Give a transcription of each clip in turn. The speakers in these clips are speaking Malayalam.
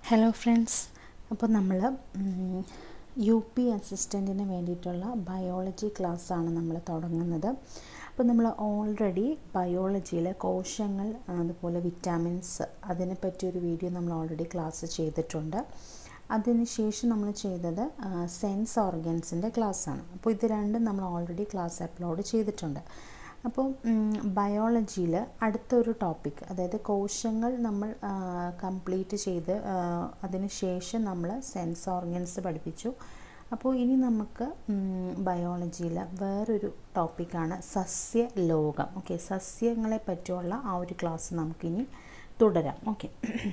ഹലോ ഫ്രണ്ട്സ് അപ്പോൾ നമ്മൾ യു പി അസിസ്റ്റൻറ്റിന് വേണ്ടിയിട്ടുള്ള ബയോളജി ക്ലാസ്സാണ് നമ്മൾ തുടങ്ങുന്നത് അപ്പോൾ നമ്മൾ ഓൾറെഡി ബയോളജിയിലെ കോശങ്ങൾ അതുപോലെ വിറ്റാമിൻസ് അതിനെ പറ്റിയൊരു വീഡിയോ നമ്മൾ ഓൾറെഡി ക്ലാസ് ചെയ്തിട്ടുണ്ട് അതിനുശേഷം നമ്മൾ ചെയ്തത് സെൻസ് ഓർഗൻസിൻ്റെ ക്ലാസ്സാണ് അപ്പോൾ ഇത് രണ്ടും നമ്മൾ ഓൾറെഡി ക്ലാസ് അപ്ലോഡ് ചെയ്തിട്ടുണ്ട് അപ്പോൾ ബയോളജിയിൽ അടുത്തൊരു ടോപ്പിക് അതായത് കോശങ്ങൾ നമ്മൾ കംപ്ലീറ്റ് ചെയ്ത് അതിന് ശേഷം നമ്മൾ സെൻസ് ഓർഗൻസ് പഠിപ്പിച്ചു അപ്പോൾ ഇനി നമുക്ക് ബയോളജിയിൽ വേറൊരു ടോപ്പിക്കാണ് സസ്യലോകം ഓക്കെ സസ്യങ്ങളെ പറ്റിയുള്ള ആ ഒരു ക്ലാസ് നമുക്കിനി തുടരാം ഓക്കെ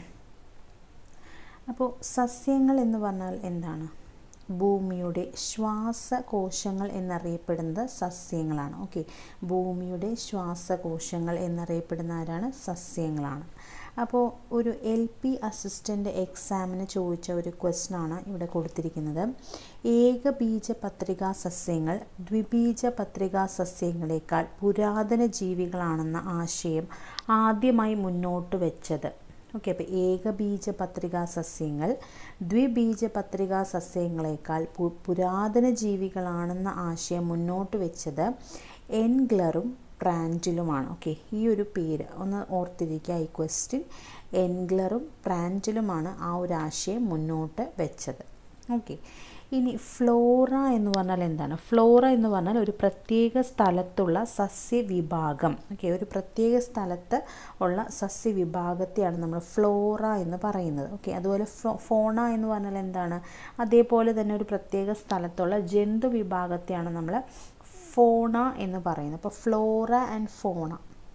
അപ്പോൾ സസ്യങ്ങൾ എന്ന് പറഞ്ഞാൽ എന്താണ് ഭൂമിയുടെ ശ്വാസകോശങ്ങൾ എന്നറിയപ്പെടുന്നത് സസ്യങ്ങളാണ് ഓക്കെ ഭൂമിയുടെ ശ്വാസകോശങ്ങൾ എന്നറിയപ്പെടുന്ന ആരാണ് സസ്യങ്ങളാണ് അപ്പോൾ ഒരു എൽ പി അസിസ്റ്റൻ്റ് എക്സാമിന് ചോദിച്ച ഒരു ക്വസ്റ്റനാണ് ഇവിടെ കൊടുത്തിരിക്കുന്നത് ഏകബീജ പത്രികാ സസ്യങ്ങൾ ദ്വിബീജ പത്രികാ സസ്യങ്ങളെക്കാൾ പുരാതന ജീവികളാണെന്ന ആശയം ആദ്യമായി മുന്നോട്ട് വെച്ചത് ഓക്കെ അപ്പോൾ ഏകബീജ പത്രികാ സസ്യങ്ങൾ ദ്വിബീജ പത്രികാ സസ്യങ്ങളെക്കാൾ പുരാതന ജീവികളാണെന്ന ആശയം മുന്നോട്ട് വെച്ചത് എൻഗ്ലറും പ്രാൻറ്റിലുമാണ് ഓക്കെ ഈ ഒരു പേര് ഒന്ന് ഓർത്തിരിക്കുക ഈ ക്വസ്റ്റ്യൻ എൻഗ്ലറും പ്രാൻറ്റിലുമാണ് ആ ഒരു ആശയം മുന്നോട്ട് വെച്ചത് ഓക്കെ ഇനി ഫ്ലോറ എന്ന് പറഞ്ഞാൽ എന്താണ് ഫ്ലോറ എന്ന് പറഞ്ഞാൽ ഒരു പ്രത്യേക സ്ഥലത്തുള്ള സസ്യവിഭാഗം ഓക്കെ ഒരു പ്രത്യേക സ്ഥലത്ത് ഉള്ള സസ്യവിഭാഗത്തെയാണ് നമ്മൾ ഫ്ലോറ എന്ന് പറയുന്നത് ഓക്കെ അതുപോലെ ഫോണ എന്ന് പറഞ്ഞാൽ എന്താണ് അതേപോലെ തന്നെ ഒരു പ്രത്യേക സ്ഥലത്തുള്ള ജന്തു വിഭാഗത്തെയാണ് നമ്മൾ ഫോണ എന്ന് പറയുന്നത് അപ്പോൾ flora and fauna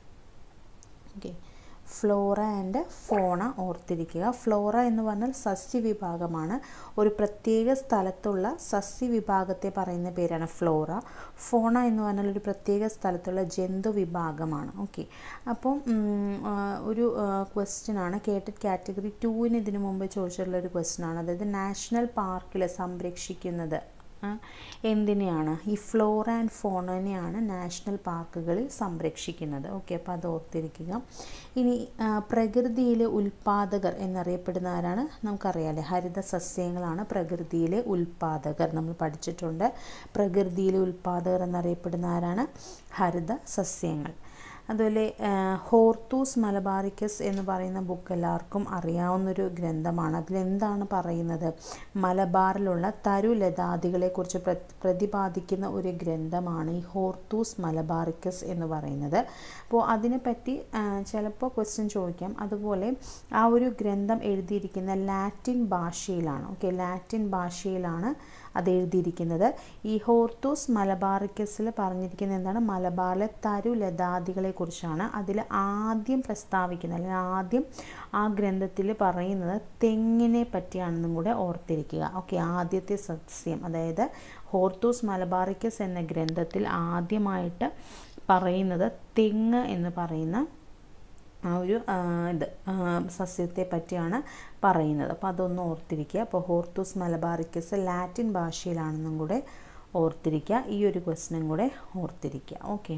okay flora and fauna ഓർത്തിരിക്കുക ഫ്ലോറ എന്ന് പറഞ്ഞാൽ സസ്യവിഭാഗമാണ് ഒരു പ്രത്യേക സ്ഥലത്തുള്ള സസ്യവിഭാഗത്തെ പറയുന്ന പേരാണ് ഫ്ലോറ ഫോണ എന്ന് പറഞ്ഞാൽ ഒരു പ്രത്യേക സ്ഥലത്തുള്ള ജന്തു വിഭാഗമാണ് ഓക്കെ അപ്പം ഒരു ക്വസ്റ്റ്യൻ ആണ് കേട്ടറ്റ് കാറ്റഗറി ടുവിന് ഇതിനു മുമ്പ് ചോദിച്ചിട്ടുള്ള ഒരു ക്വസ്റ്റ്യൻ ആണ് അതായത് നാഷണൽ പാർക്കിൽ സംരക്ഷിക്കുന്നത് എന്തിനെയാണ് ഈ ഫ്ലോറ ആൻഡ് ഫോണനെയാണ് നാഷണൽ പാർക്കുകളിൽ സംരക്ഷിക്കുന്നത് ഓക്കെ അപ്പോൾ അത് ഓർത്തിരിക്കുക ഇനി പ്രകൃതിയിലെ ഉൽപാദകർ എന്നറിയപ്പെടുന്ന ആരാണ് നമുക്കറിയാമല്ലേ ഹരിത സസ്യങ്ങളാണ് പ്രകൃതിയിലെ ഉൽപാദകർ നമ്മൾ പഠിച്ചിട്ടുണ്ട് പ്രകൃതിയിലെ ഉൽപാദകർ എന്നറിയപ്പെടുന്ന ആരാണ് ഹരിത സസ്യങ്ങൾ അതുപോലെ ഹോർത്തൂസ് മലബാറിക്കസ് എന്ന് പറയുന്ന ബുക്ക് എല്ലാവർക്കും അറിയാവുന്നൊരു ഗ്രന്ഥമാണ് അതിലെന്താണ് പറയുന്നത് മലബാറിലുള്ള തരുലതാദികളെക്കുറിച്ച് പ്ര പ്രതിപാദിക്കുന്ന ഒരു ഗ്രന്ഥമാണ് ഈ ഹോർത്തൂസ് മലബാറിക്കസ് എന്ന് പറയുന്നത് അപ്പോൾ അതിനെപ്പറ്റി ചിലപ്പോൾ ക്വസ്റ്റ്യൻ ചോദിക്കാം അതുപോലെ ആ ഒരു ഗ്രന്ഥം എഴുതിയിരിക്കുന്ന ലാറ്റിൻ ഭാഷയിലാണ് ഓക്കെ ലാറ്റിൻ ഭാഷയിലാണ് അത് എഴുതിയിരിക്കുന്നത് ഈ ഹോർത്തൂസ് മലബാറിക്കസിൽ പറഞ്ഞിരിക്കുന്നത് എന്താണ് മലബാറിലെ തരുലതാദികളെ കുറിച്ചാണ് അതിൽ ആദ്യം പ്രസ്താവിക്കുന്നത് അല്ലെങ്കിൽ ആദ്യം ആ ഗ്രന്ഥത്തിൽ പറയുന്നത് തെങ്ങിനെ പറ്റിയാണെന്നും കൂടെ ഓർത്തിരിക്കുക ഓക്കെ ആദ്യത്തെ സസ്യം അതായത് ഹോർത്തൂസ് മലബാറിക്കസ് എന്ന ഗ്രന്ഥത്തിൽ ആദ്യമായിട്ട് പറയുന്നത് തെങ്ങ് എന്ന് പറയുന്ന ആ ഒരു ഇത് സസ്യത്തെ പറ്റിയാണ് പറയുന്നത് അപ്പോൾ അതൊന്ന് ഓർത്തിരിക്കുക അപ്പോൾ ഹോർത്തൂസ് മലബാറിക്കസ് ലാറ്റിൻ ഭാഷയിലാണെന്നും കൂടെ ഓർത്തിരിക്കുക ഈ ഒരു ക്വസ്റ്റനും കൂടെ ഓർത്തിരിക്കുക ഓക്കെ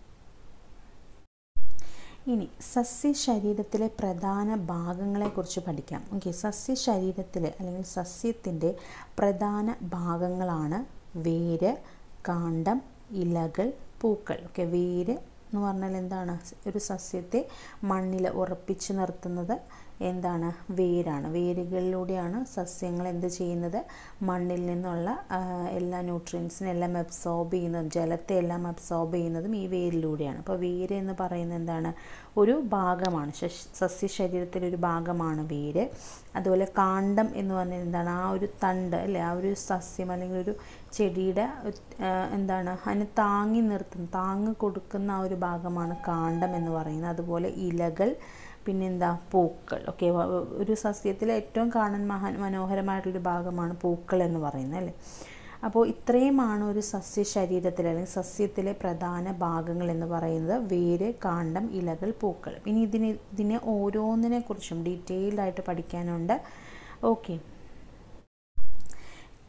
ഇനി സസ്യ ശരീരത്തിലെ പ്രധാന ഭാഗങ്ങളെക്കുറിച്ച് പഠിക്കാം ഓക്കെ സസ്യ ശരീരത്തിലെ അല്ലെങ്കിൽ സസ്യത്തിൻ്റെ പ്രധാന ഭാഗങ്ങളാണ് വേര് കാണ്ഡം ഇലകൾ പൂക്കൾ ഓക്കെ വേര് എന്ന് പറഞ്ഞാൽ എന്താണ് ഒരു സസ്യത്തെ മണ്ണിൽ ഉറപ്പിച്ച് നിർത്തുന്നത് എന്താണ് വേരാണ് വേരുകളിലൂടെയാണ് സസ്യങ്ങൾ എന്ത് ചെയ്യുന്നത് മണ്ണിൽ നിന്നുള്ള എല്ലാ ന്യൂട്രിയൻസിനും എല്ലാം അബ്സോർബ് ചെയ്യുന്നതും ജലത്തെ എല്ലാം അബ്സോർബ് ചെയ്യുന്നതും ഈ വേരിലൂടെയാണ് അപ്പോൾ വേര് എന്ന് പറയുന്നത് എന്താണ് ഒരു ഭാഗമാണ് സസ്യ ശരീരത്തിലെ ഒരു ഭാഗമാണ് വേര് അതുപോലെ കാണ്ഡം എന്ന് പറഞ്ഞാൽ എന്താണ് ആ ഒരു തണ്ട് അല്ലേ ആ ഒരു സസ്യം അല്ലെങ്കിൽ ഒരു ചെടിയുടെ എന്താണ് അതിന് താങ്ങി നിർത്തുന്ന താങ്ങ് കൊടുക്കുന്ന ആ ഒരു ഭാഗമാണ് കാണ്ഡം എന്ന് പറയുന്നത് അതുപോലെ ഇലകൾ പിന്നെന്താ പൂക്കൾ ഓക്കെ ഒരു സസ്യത്തിലെ ഏറ്റവും കാണാൻ മഹാ മനോഹരമായിട്ടുള്ളൊരു ഭാഗമാണ് പൂക്കൾ എന്ന് പറയുന്നത് അല്ലേ അപ്പോൾ ഇത്രയുമാണ് ഒരു സസ്യ ശരീരത്തിലെ അല്ലെങ്കിൽ സസ്യത്തിലെ പ്രധാന ഭാഗങ്ങൾ എന്ന് പറയുന്നത് വേര് കാണ്ഡം ഇലകൾ പൂക്കൾ ഇനി ഇതിന് ഇതിനെ ഓരോന്നിനെ കുറിച്ചും ഡീറ്റെയിൽഡ് ആയിട്ട് പഠിക്കാനുണ്ട് ഓക്കെ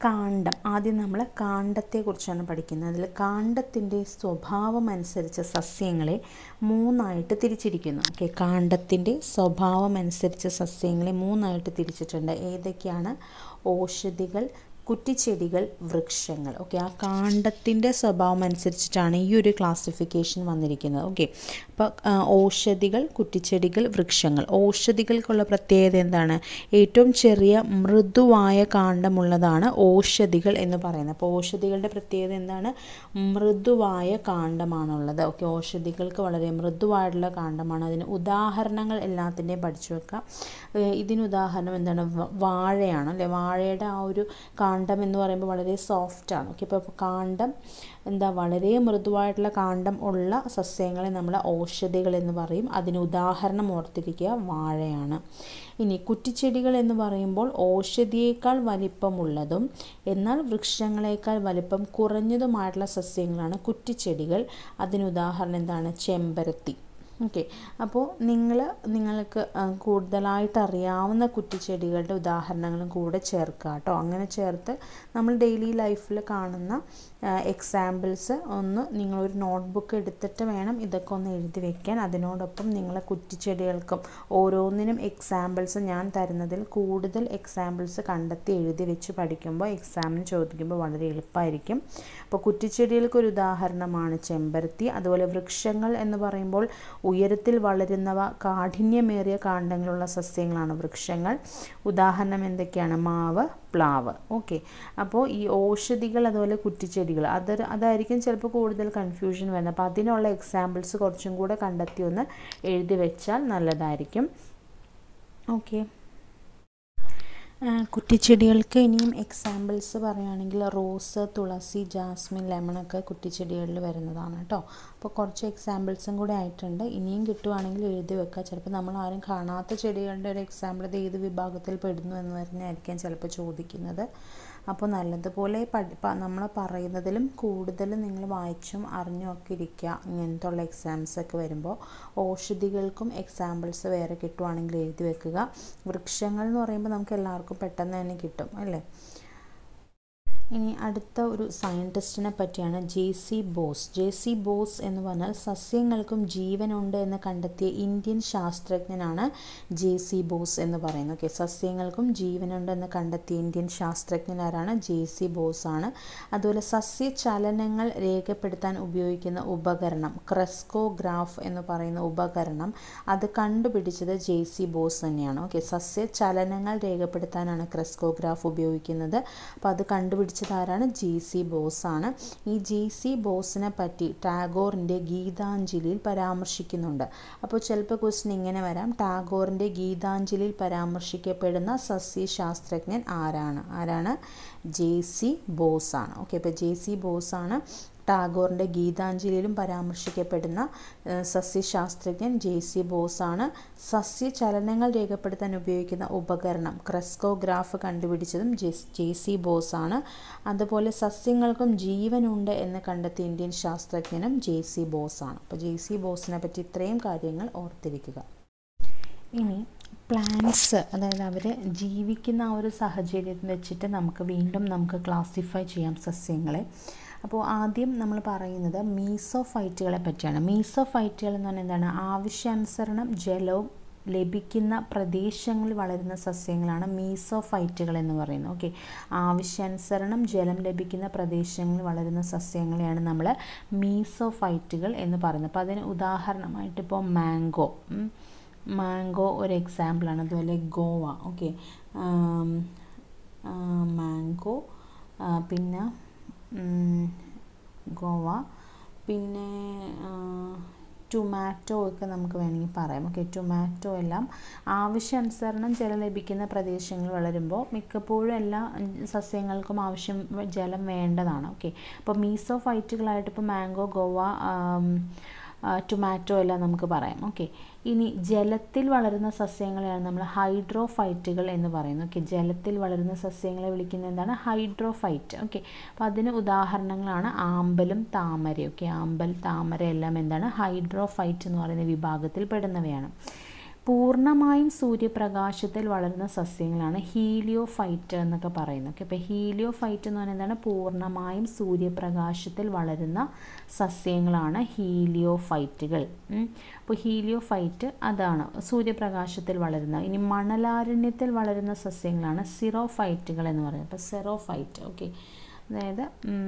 കാണ്ഡം ആദ്യം നമ്മൾ കാണ്ഡത്തെക്കുറിച്ചാണ് പഠിക്കുന്നത് അതിൽ കാണ്ഡത്തിൻ്റെ സ്വഭാവം അനുസരിച്ച് സസ്യങ്ങളെ മൂന്നായിട്ട് തിരിച്ചിരിക്കുന്നു ഓക്കെ കാണ്ഡത്തിൻ്റെ സ്വഭാവം അനുസരിച്ച് സസ്യങ്ങളെ മൂന്നായിട്ട് തിരിച്ചിട്ടുണ്ട് ഏതൊക്കെയാണ് ഓഷധികൾ കുറ്റിച്ചെടികൾ വൃക്ഷങ്ങൾ ഓക്കെ ആ കാണ്ഡത്തിൻ്റെ സ്വഭാവം അനുസരിച്ചിട്ടാണ് ഈ ഒരു ക്ലാസിഫിക്കേഷൻ വന്നിരിക്കുന്നത് ഓക്കെ അപ്പോൾ ഓഷധികൾ കുറ്റിച്ചെടികൾ വൃക്ഷങ്ങൾ ഓഷധികൾക്കുള്ള പ്രത്യേകത എന്താണ് ഏറ്റവും ചെറിയ മൃദുവായ കാണ്ഡമുള്ളതാണ് ഓഷധികൾ എന്ന് പറയുന്നത് അപ്പോൾ ഓഷധികളുടെ പ്രത്യേകത എന്താണ് മൃദുവായ കാണ്ഡമാണുള്ളത് ഓക്കെ ഓഷധികൾക്ക് വളരെ മൃദുവായിട്ടുള്ള കാണ്ഡമാണ് അതിന് ഉദാഹരണങ്ങൾ എല്ലാത്തിൻ്റെയും പഠിച്ചു വെക്കാം ഇതിന് ഉദാഹരണം എന്താണ് വാഴയാണ് അല്ലേ വാഴയുടെ ആ ഒരു കാണ്ഡം എന്ന് പറയുമ്പോൾ വളരെ സോഫ്റ്റാണ് ഓക്കെ ഇപ്പോൾ കാണ്ഡം എന്താ വളരെ മൃദുവായിട്ടുള്ള കാണ്ഡം ഉള്ള സസ്യങ്ങളെ നമ്മൾ ഔഷധികൾ എന്ന് പറയും അതിന് ഉദാഹരണം ഓർത്തിരിക്കുക വാഴയാണ് ഇനി കുറ്റിച്ചെടികൾ എന്ന് പറയുമ്പോൾ ഔഷധിയേക്കാൾ വലിപ്പമുള്ളതും എന്നാൽ വൃക്ഷങ്ങളേക്കാൾ വലിപ്പം കുറഞ്ഞതുമായിട്ടുള്ള സസ്യങ്ങളാണ് കുറ്റിച്ചെടികൾ അതിന് ഉദാഹരണം എന്താണ് ചെമ്പരത്തി ഓക്കെ അപ്പോൾ നിങ്ങൾ നിങ്ങൾക്ക് കൂടുതലായിട്ട് അറിയാവുന്ന കുറ്റിച്ചെടികളുടെ ഉദാഹരണങ്ങളും കൂടെ ചേർക്കുക കേട്ടോ അങ്ങനെ ചേർത്ത് നമ്മൾ ഡെയിലി ലൈഫിൽ കാണുന്ന എക്സാമ്പിൾസ് ഒന്ന് നിങ്ങളൊരു നോട്ട്ബുക്ക് എടുത്തിട്ട് വേണം ഇതൊക്കെ ഒന്ന് എഴുതി വെക്കാൻ അതിനോടൊപ്പം നിങ്ങളെ കുറ്റിച്ചെടികൾക്കും ഓരോന്നിനും എക്സാമ്പിൾസ് ഞാൻ തരുന്നതിൽ കൂടുതൽ എക്സാമ്പിൾസ് കണ്ടെത്തി എഴുതി വെച്ച് പഠിക്കുമ്പോൾ എക്സാമിന് ചോദിക്കുമ്പോൾ വളരെ എളുപ്പമായിരിക്കും അപ്പോൾ കുറ്റിച്ചെടികൾക്ക് ഒരു ഉദാഹരണമാണ് ചെമ്പരത്തി അതുപോലെ വൃക്ഷങ്ങൾ എന്ന് പറയുമ്പോൾ ഉയരത്തിൽ വളരുന്നവ കാഠിന്യമേറിയ കാണ്ഡങ്ങളുള്ള സസ്യങ്ങളാണ് വൃക്ഷങ്ങൾ ഉദാഹരണം എന്തൊക്കെയാണ് മാവ് പ്ലാവ് ഓക്കെ അപ്പോൾ ഈ ഔഷധികൾ അതുപോലെ കുറ്റിച്ചെടികൾ അത് അതായിരിക്കും ചിലപ്പോൾ കൂടുതൽ കൺഫ്യൂഷൻ വരുന്നത് അപ്പോൾ അതിനുള്ള എക്സാമ്പിൾസ് കുറച്ചും കൂടെ കണ്ടെത്തി ഒന്ന് എഴുതി വെച്ചാൽ നല്ലതായിരിക്കും ഓക്കെ കുറ്റിച്ചെടികൾക്ക് ഇനിയും എക്സാമ്പിൾസ് പറയുകയാണെങ്കിൽ റോസ് തുളസി ജാസ്മിൻ ലെമണൊക്കെ കുറ്റിച്ചെടികളിൽ വരുന്നതാണ് കേട്ടോ അപ്പോൾ കുറച്ച് എക്സാമ്പിൾസും കൂടെ ആയിട്ടുണ്ട് ഇനിയും കിട്ടുവാണെങ്കിൽ എഴുതി വെക്കുക ചിലപ്പോൾ നമ്മൾ ആരും കാണാത്ത ചെടികളുടെ ഒരു എക്സാമ്പിൾ ഇത് ഏത് വിഭാഗത്തിൽ പെടുന്നു എന്ന് തന്നെയായിരിക്കാം ചിലപ്പോൾ ചോദിക്കുന്നത് അപ്പോൾ നല്ലതുപോലെ പഠി നമ്മൾ പറയുന്നതിലും കൂടുതൽ നിങ്ങൾ വായിച്ചും അറിഞ്ഞും ഒക്കെ ഇരിക്കുക ഇങ്ങനത്തെ ഉള്ള എക്സാംസ് ഒക്കെ വരുമ്പോൾ ഔഷധികൾക്കും എക്സാമ്പിൾസ് വേറെ കിട്ടുവാണെങ്കിൽ എഴുതി വെക്കുക വൃക്ഷങ്ങൾ എന്ന് പറയുമ്പോൾ നമുക്ക് എല്ലാവർക്കും പെട്ടെന്ന് തന്നെ കിട്ടും അല്ലേ ഇനി അടുത്ത ഒരു സയൻറ്റിസ്റ്റിനെ പറ്റിയാണ് J C Bose J C Bose എന്ന് പറഞ്ഞാൽ സസ്യങ്ങൾക്കും ജീവനുണ്ട് എന്ന് കണ്ടെത്തിയ ഇന്ത്യൻ ശാസ്ത്രജ്ഞനാണ് ജെ സി ബോസ് എന്ന് പറയുന്നത് ഓക്കെ സസ്യങ്ങൾക്കും ജീവനുണ്ട് എന്ന് കണ്ടെത്തിയ ഇന്ത്യൻ ശാസ്ത്രജ്ഞൻ ആരാണ് ജെ സി ബോസ് ആണ് അതുപോലെ സസ്യ ചലനങ്ങൾ രേഖപ്പെടുത്താൻ ഉപയോഗിക്കുന്ന ഉപകരണം ക്രെസ്കോഗ്രാഫ് എന്ന് പറയുന്ന ഉപകരണം അത് കണ്ടുപിടിച്ചത് ജെ സി ബോസ് തന്നെയാണ് ഓക്കെ സസ്യ ചലനങ്ങൾ രേഖപ്പെടുത്താനാണ് ക്രെസ്കോഗ്രാഫ് ഉപയോഗിക്കുന്നത് അപ്പോൾ അത് കണ്ടുപിടിച്ചത് ആരാണ് ജി സി ബോസ് ആണ് ഈ ജി സി ബോസിനെ പറ്റി ടാഗോറിൻ്റെ ഗീതാഞ്ജലിയിൽ പരാമർശിക്കുന്നുണ്ട് അപ്പോൾ ചിലപ്പോൾ ക്വസ്റ്റ്യൻ ഇങ്ങനെ വരാം ടാഗോറിൻ്റെ ഗീതാഞ്ജലിയിൽ പരാമർശിക്കപ്പെടുന്ന സസ്യശാസ്ത്രജ്ഞൻ ആരാണ് ആരാണ് ജെ സി ബോസ് ആണ് ഓക്കെ അപ്പോൾ ജെ സി ബോസ് ആണ് ടാഗോറിൻ്റെ ഗീതാഞ്ജലിയിലും പരാമർശിക്കപ്പെടുന്ന സസ്യശാസ്ത്രജ്ഞൻ ജെ സി ബോസ് ആണ് സസ്യ ചലനങ്ങൾ രേഖപ്പെടുത്താൻ ഉപയോഗിക്കുന്ന ഉപകരണം ക്രെസ്കോഗ്രാഫ് കണ്ടുപിടിച്ചതും ജെ സി ബോസ് ആണ് അതുപോലെ സസ്യങ്ങൾക്കും ജീവനുണ്ട് എന്ന് കണ്ടെത്തിയ ഇന്ത്യൻ ശാസ്ത്രജ്ഞനും ജെ സി ബോസ് ആണ് അപ്പോൾ ജെ സി ബോസിനെ പറ്റി ഇത്രയും കാര്യങ്ങൾ ഓർത്തിരിക്കുക ഇനി പ്ലാന്റ്സ് അതായത് അവർ ജീവിക്കുന്ന ആ ഒരു സാഹചര്യം വെച്ചിട്ട് നമുക്ക് വീണ്ടും നമുക്ക് ക്ലാസിഫൈ ചെയ്യാം സസ്യങ്ങളെ അപ്പോൾ ആദ്യം നമ്മൾ പറയുന്നത് മീസോഫൈറ്റുകളെ പറ്റിയാണ് മീസോഫൈറ്റുകൾ എന്ന് പറഞ്ഞാൽ എന്താണ് ആവശ്യാനുസരണം ജലവും ലഭിക്കുന്ന പ്രദേശങ്ങളിൽ വളരുന്ന സസ്യങ്ങളാണ് മീസോഫൈറ്റുകൾ എന്ന് പറയുന്നത് ഓക്കെ ആവശ്യാനുസരണം ജലം ലഭിക്കുന്ന പ്രദേശങ്ങളിൽ വളരുന്ന സസ്യങ്ങളെയാണ് നമ്മൾ മീസോഫൈറ്റുകൾ എന്ന് പറയുന്നത് അപ്പോൾ അതിന് ഉദാഹരണമായിട്ട് ഇപ്പോൾ മാംഗോ മാംഗോ ഒരു എക്സാമ്പിളാണ് അതുപോലെ ഗോവ ഓക്കെ മാംഗോ പിന്നെ ഗോവ പിന്നെ ടൊമാറ്റോ ഒക്കെ നമുക്ക് വേണമെങ്കിൽ പറയാം ഓക്കെ ടൊമാറ്റോ എല്ലാം ആവശ്യാനുസരണം ജലം ലഭിക്കുന്ന പ്രദേശങ്ങൾ വളരുമ്പോൾ മിക്കപ്പോഴും എല്ലാ സസ്യങ്ങൾക്കും ആവശ്യം ജലം വേണ്ടതാണ് ഓക്കെ അപ്പോൾ മീസോ ഫൈറ്റുകളായിട്ട് ഇപ്പോൾ മാംഗോ ഗോവ ടൊമാറ്റോ എല്ലാം നമുക്ക് പറയാം ഓക്കെ ഇനി ജലത്തിൽ വളരുന്ന സസ്യങ്ങളെയാണ് നമ്മൾ ഹൈഡ്രോഫൈറ്റുകൾ എന്ന് പറയുന്നത് ഓക്കെ ജലത്തിൽ വളരുന്ന സസ്യങ്ങളെ വിളിക്കുന്നത് എന്താണ് ഹൈഡ്രോഫൈറ്റ് ഓക്കെ അപ്പോൾ അതിന് ഉദാഹരണങ്ങളാണ് ആമ്പലും താമരയും ഓക്കെ ആമ്പൽ താമര എല്ലാം എന്താണ് ഹൈഡ്രോഫൈറ്റ് എന്ന് പറയുന്ന വിഭാഗത്തിൽ പെടുന്നവയാണ് പൂർണ്ണമായും സൂര്യപ്രകാശത്തിൽ വളരുന്ന സസ്യങ്ങളാണ് ഹീലിയോ ഫൈറ്റ് എന്നൊക്കെ പറയുന്നത് ഓക്കെ അപ്പോൾ ഹീലിയോ ഫൈറ്റ് എന്ന് പറയുന്നത് എന്താണ് പൂർണ്ണമായും സൂര്യപ്രകാശത്തിൽ വളരുന്ന സസ്യങ്ങളാണ് ഹീലിയോ ഫൈറ്റുകൾ അപ്പോൾ ഹീലിയോ ഫൈറ്റ് അതാണ് സൂര്യപ്രകാശത്തിൽ വളരുന്ന ഇനി മണലാരണ്യത്തിൽ വളരുന്ന സസ്യങ്ങളാണ് സിറോ ഫൈറ്റുകൾ എന്ന് പറയുന്നത് അപ്പോൾ സെറോ ഫൈറ്റ് ഓക്കെ അതായത്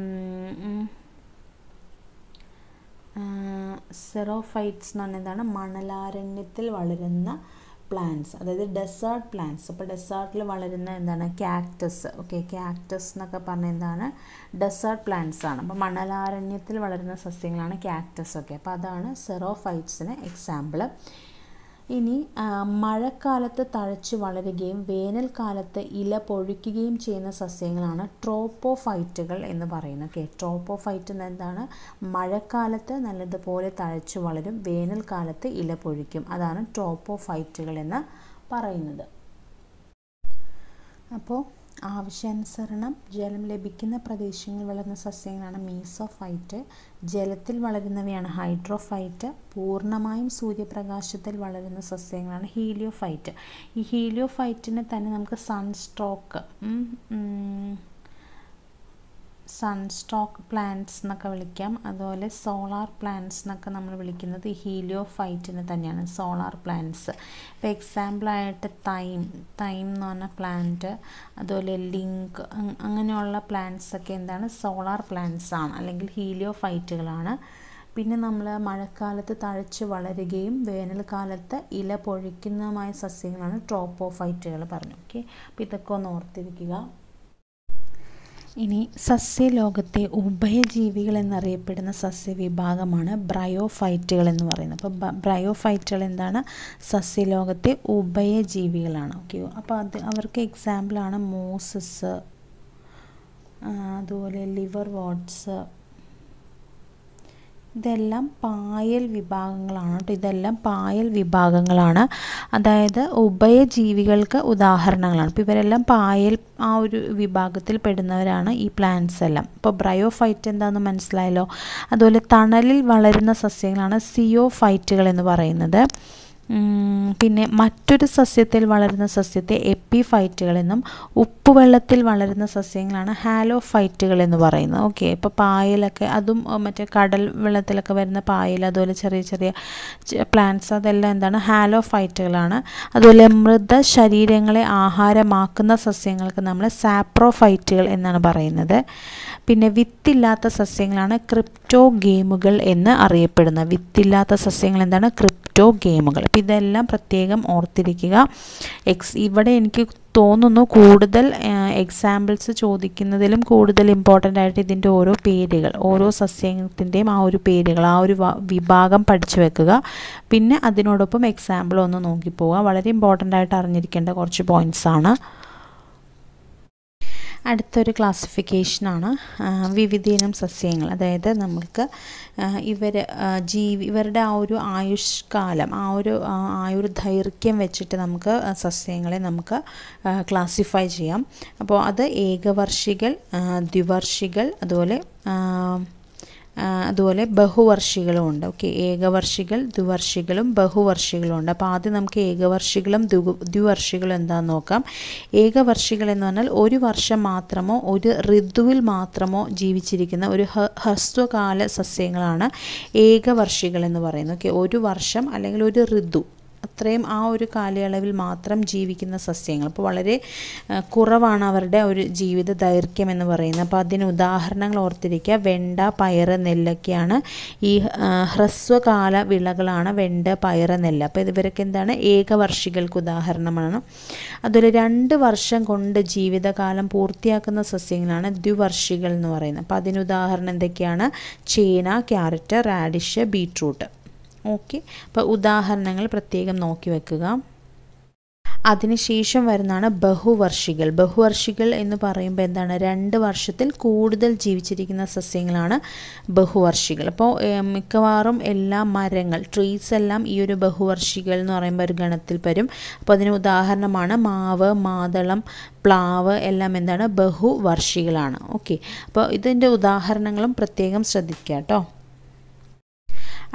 സെറോഫൈറ്റ്സ് എന്ന് പറഞ്ഞാൽ എന്താണ് മണലാരണ്യത്തിൽ വളരുന്ന പ്ലാന്റ്സ് അതായത് ഡെസേർട്ട് പ്ലാന്റ്സ് അപ്പോൾ ഡെസേർട്ടിൽ വളരുന്ന എന്താണ് ക്യാക്ടസ് ഓക്കെ ക്യാക്ടസ് എന്നൊക്കെ പറഞ്ഞാൽ എന്താണ് ഡെസേർട്ട് പ്ലാന്റ്സ് ആണ് അപ്പോൾ മണലാരണ്യത്തിൽ വളരുന്ന സസ്യങ്ങളാണ് ക്യാക്ടസ് ഒക്കെ അപ്പോൾ അതാണ് സെറോഫൈറ്റ്സിന് എക്സാമ്പിൾ ഇനി മഴക്കാലത്ത് തഴച്ച് വളരുകയും വേനൽക്കാലത്ത് ഇല പൊഴിക്കുകയും ചെയ്യുന്ന സസ്യങ്ങളാണ് ട്രോപ്പോഫൈറ്റുകൾ എന്ന് പറയുന്നത് ഓക്കെ ട്രോപ്പോഫൈറ്റ് എന്താണ് മഴക്കാലത്ത് നല്ലതുപോലെ തഴച്ച് വളരും വേനൽക്കാലത്ത് ഇല പൊഴിക്കും അതാണ് ട്രോപ്പോഫൈറ്റുകൾ എന്ന് പറയുന്നത് അപ്പോൾ ആവശ്യാനുസരണം ജലം ലഭിക്കുന്ന പ്രദേശങ്ങളിൽ വളരുന്ന സസ്യങ്ങളാണ് മീസോഫൈറ്റ് ജലത്തിൽ വളരുന്നവയാണ് ഹൈഡ്രോഫൈറ്റ് പൂർണ്ണമായും സൂര്യപ്രകാശത്തിൽ വളരുന്ന സസ്യങ്ങളാണ് ഹീലിയോഫൈറ്റ് ഈ ഹീലിയോഫൈറ്റിനെ തന്നെ നമുക്ക് സൺസ്ട്രോക്ക് സൺസ്റ്റോക്ക് പ്ലാന്റ്സ് എന്നൊക്കെ വിളിക്കാം അതുപോലെ സോളാർ പ്ലാന്റ്സ് എന്നൊക്കെ നമ്മൾ വിളിക്കുന്നത് ഹീലിയോ ഫൈറ്റിന് തന്നെയാണ് സോളാർ പ്ലാന്റ്സ് ഇപ്പോൾ എക്സാമ്പിളായിട്ട് തൈം തൈം എന്ന് പറഞ്ഞ പ്ലാന്റ് അതുപോലെ ലിങ്ക് അങ്ങനെയുള്ള പ്ലാന്റ്സ് ഒക്കെ എന്താണ് സോളാർ പ്ലാന്റ്സ് ആണ് അല്ലെങ്കിൽ ഹീലിയോ ഫൈറ്റുകളാണ് പിന്നെ നമ്മൾ മഴക്കാലത്ത് തഴച്ച് വളരുകയും വേനൽക്കാലത്ത് ഇല പൊഴിക്കുന്നതുമായ സസ്യങ്ങളാണ് ട്രോപ്പോഫൈറ്റുകൾ പറഞ്ഞു ഓക്കെ അപ്പോൾ ഇതൊക്കെ ഒന്ന് ഓർത്തിരിക്കുക ഇനി സസ്യലോകത്തെ ഉഭയജീവികൾ എന്നറിയപ്പെടുന്ന സസ്യവിഭാഗമാണ് ബ്രയോഫൈറ്റുകൾ എന്ന് പറയുന്നത് അപ്പോൾ ബ്രയോഫൈറ്റുകൾ എന്താണ് സസ്യലോകത്തെ ഉഭയജീവികളാണ് ഓക്കെ അപ്പോൾ അത് അവർക്ക് എക്സാമ്പിളാണ് മോസസ് അതുപോലെ ലിവർ വാട്സ് ഇതെല്ലാം പായൽ വിഭാഗങ്ങളാണ് കേട്ടോ ഇതെല്ലാം പായൽ വിഭാഗങ്ങളാണ് അതായത് ഉഭയജീവികൾക്ക് ഉദാഹരണങ്ങളാണ് ഇപ്പോൾ ഇവരെല്ലാം പായൽ ആ ഒരു വിഭാഗത്തിൽ പെടുന്നവരാണ് ഈ പ്ലാന്റ്സ് എല്ലാം ഇപ്പോൾ ബ്രയോഫൈറ്റ് എന്താണെന്ന് മനസ്സിലായല്ലോ അതുപോലെ തണലിൽ വളരുന്ന സസ്യങ്ങളാണ് സിയോഫൈറ്റുകൾ എന്ന് പറയുന്നത് പിന്നെ മറ്റൊരു സസ്യത്തിൽ വളരുന്ന സസ്യത്തെ എപ്പിഫൈറ്റുകൾ എന്നും ഉപ്പുവെള്ളത്തിൽ വളരുന്ന സസ്യങ്ങളാണ് ഹാലോഫൈറ്റുകൾ എന്ന് പറയുന്നത് ഓക്കെ ഇപ്പോൾ പായലൊക്കെ അതും മറ്റേ കടൽ വെള്ളത്തിലൊക്കെ വരുന്ന പായൽ അതുപോലെ ചെറിയ ചെറിയ പ്ലാന്റ്സ് അതെല്ലാം എന്താണ് ഹാലോഫൈറ്റുകളാണ് അതുപോലെ മൃത ശരീരങ്ങളെ ആഹാരമാക്കുന്ന സസ്യങ്ങൾക്ക് നമ്മൾ സാപ്രോഫൈറ്റുകൾ എന്നാണ് പറയുന്നത് പിന്നെ വിത്തില്ലാത്ത സസ്യങ്ങളാണ് ക്രിപ്റ്റോ ഗെയിമുകൾ എന്ന് അറിയപ്പെടുന്നത് വിത്തില്ലാത്ത സസ്യങ്ങൾ എന്താണ് ക്രിപ്റ്റോ ഗെയിമുകൾ അപ്പോൾ ഇതെല്ലാം പ്രത്യേകം ഓർത്തിരിക്കുക എക്സ് ഇവിടെ എനിക്ക് തോന്നുന്നു കൂടുതൽ എക്സാമ്പിൾസ് ചോദിക്കുന്നതിലും കൂടുതൽ ഇമ്പോർട്ടൻ്റ് ആയിട്ട് ഇതിൻ്റെ ഓരോ പേരുകൾ ഓരോ സസ്യത്തിൻ്റെയും ആ ഒരു പേരുകൾ ആ ഒരു വിഭാഗം പഠിച്ചു വെക്കുക പിന്നെ അതിനോടൊപ്പം എക്സാമ്പിൾ ഒന്ന് നോക്കിപ്പോവുക വളരെ ഇമ്പോർട്ടൻ്റ് ആയിട്ട് അറിഞ്ഞിരിക്കേണ്ട കുറച്ച് പോയിൻറ്റ്സ് ആണ് അടുത്തൊരു ക്ലാസിഫിക്കേഷനാണ് വിവിധയിനം സസ്യങ്ങൾ അതായത് നമുക്ക് ഇവർ ജീവി ഇവരുടെ ആ ഒരു ആയുഷ്കാലം ആ ഒരു ആയുർ ദൈർഘ്യം വെച്ചിട്ട് നമുക്ക് സസ്യങ്ങളെ നമുക്ക് ക്ലാസിഫൈ ചെയ്യാം അപ്പോൾ അത് ഏകവർഷികൾ ദ്വിവർഷികൾ അതുപോലെ അതുപോലെ ബഹുവർഷികളും ഉണ്ട് ഓക്കെ ഏകവർഷികൾ ദ്വിവർഷികളും ബഹുവർഷികളും ഉണ്ട് അപ്പോൾ ആദ്യം നമുക്ക് ഏകവർഷികളും ദ്വിവർഷികളും എന്താണെന്ന് നോക്കാം ഏകവർഷികൾ എന്ന് പറഞ്ഞാൽ ഒരു വർഷം മാത്രമോ ഒരു ഋതുവിൽ മാത്രമോ ജീവിച്ചിരിക്കുന്ന ഒരു ഹ്രസ്വകാല സസ്യങ്ങളാണ് ഏകവർഷികൾ എന്ന് പറയുന്നത് ഓക്കെ ഒരു വർഷം അല്ലെങ്കിൽ ഒരു ഋതു അത്രയും ആ ഒരു കാലയളവിൽ മാത്രം ജീവിക്കുന്ന സസ്യങ്ങൾ അപ്പോൾ വളരെ കുറവാണ് അവരുടെ ഒരു ജീവിത ദൈർഘ്യം എന്ന് പറയുന്നത് അപ്പോൾ അതിന് ഉദാഹരണങ്ങൾ ഓർത്തിരിക്കുക വെണ്ട പയറ് നെല്ലൊക്കെയാണ് ഈ ഹ്രസ്വകാല വിളകളാണ് വെണ്ട പയറ് നെല്ല് അപ്പോൾ ഇവരൊക്കെ എന്താണ് ഏകവർഷികൾക്ക് ഉദാഹരണമാണ് അതുപോലെ രണ്ട് വർഷം കൊണ്ട് ജീവിതകാലം പൂർത്തിയാക്കുന്ന സസ്യങ്ങളാണ് ദ്വിവർഷികൾ എന്ന് പറയുന്നത് അപ്പോൾ അതിന് ഉദാഹരണം എന്തൊക്കെയാണ് ചേന ക്യാരറ്റ് റാഡിഷ് ബീട്രൂട്ട് ഓക്കെ അപ്പോൾ ഉദാഹരണങ്ങൾ പ്രത്യേകം നോക്കി വെക്കുക അതിനുശേഷം വരുന്നതാണ് ബഹുവർഷികൾ ബഹുവർഷികൾ എന്ന് പറയുമ്പോൾ എന്താണ് രണ്ട് വർഷത്തിൽ കൂടുതൽ ജീവിച്ചിരിക്കുന്ന സസ്യങ്ങളാണ് ബഹുവർഷികൾ അപ്പോൾ മിക്കവാറും എല്ലാ മരങ്ങൾ ട്രീസ് എല്ലാം ഈ ഒരു ബഹുവർഷികൾ എന്ന് പറയുമ്പോൾ ഒരു ഗണത്തിൽ വരും അപ്പോൾ അതിന് ഉദാഹരണമാണ് മാവ് മാതളം പ്ലാവ് എല്ലാം എന്താണ് ബഹുവർഷികളാണ് ഓക്കെ അപ്പോൾ ഇതിൻ്റെ ഉദാഹരണങ്ങളും പ്രത്യേകം ശ്രദ്ധിക്കുക കേട്ടോ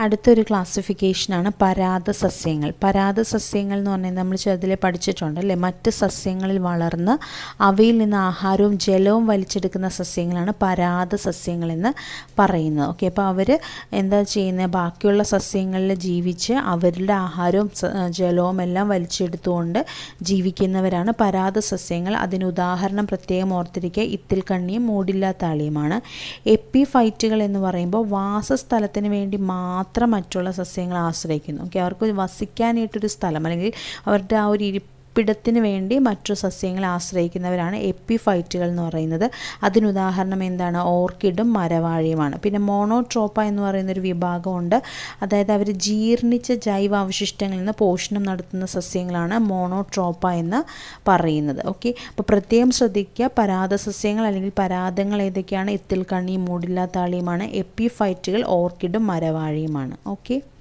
അടുത്തൊരു ക്ലാസിഫിക്കേഷനാണ് പരാത സസ്യങ്ങൾ പരാത സസ്യങ്ങൾ എന്ന് പറഞ്ഞാൽ നമ്മൾ ചെറുതിലെ പഠിച്ചിട്ടുണ്ട് അല്ലേ മറ്റ് സസ്യങ്ങളിൽ വളർന്ന് അവയിൽ നിന്ന് ആഹാരവും ജലവും വലിച്ചെടുക്കുന്ന സസ്യങ്ങളാണ് പരാത സസ്യങ്ങളെന്ന് പറയുന്നത് ഓക്കെ അപ്പോൾ അവർ എന്താ ചെയ്യുന്നത് ബാക്കിയുള്ള സസ്യങ്ങളിൽ ജീവിച്ച് അവരുടെ ആഹാരവും ജലവും എല്ലാം വലിച്ചെടുത്തുകൊണ്ട് ജീവിക്കുന്നവരാണ് പരാത സസ്യങ്ങൾ അതിന് ഉദാഹരണം പ്രത്യേകം ഓർത്തിരിക്കുക ഇത്തിൽ കണ്ണിയും മൂടില്ലാത്ത ആളിയുമാണ് എപ്പിഫൈറ്റുകൾ എന്ന് പറയുമ്പോൾ വാസസ്ഥലത്തിന് വേണ്ടി മാത്രം മറ്റുള്ള സസ്യങ്ങൾ ആശ്രയിക്കുന്നു ഓക്കെ അവർക്ക് വസിക്കാനായിട്ടൊരു സ്ഥലം അല്ലെങ്കിൽ അവരുടെ ആ ഒരു ഇരിപ്പിടത്തിന് വേണ്ടി മറ്റു സസ്യങ്ങളെ ആശ്രയിക്കുന്നവരാണ് എപ്പിഫൈറ്റുകൾ എന്ന് പറയുന്നത് അതിനുദാഹരണം എന്താണ് ഓർക്കിഡും മരവാഴയുമാണ് പിന്നെ മോണോട്രോപ്പ എന്ന് പറയുന്നൊരു വിഭാഗമുണ്ട് അതായത് അവർ ജീർണിച്ച ജൈവ അവശിഷ്ടങ്ങളിൽ നിന്ന് പോഷണം നടത്തുന്ന സസ്യങ്ങളാണ് മോണോട്രോപ്പ എന്ന് പറയുന്നത് ഓക്കെ അപ്പോൾ പ്രത്യേകം ശ്രദ്ധിക്കുക പരാത സസ്യങ്ങൾ അല്ലെങ്കിൽ പരാതങ്ങൾ ഏതൊക്കെയാണ് ഇത്തിൽ കണ്ണി മൂടില്ലാത്താളിയുമാണ് എപ്പിഫൈറ്റുകൾ ഓർക്കിഡും മരവാഴയുമാണ് ഓക്കെ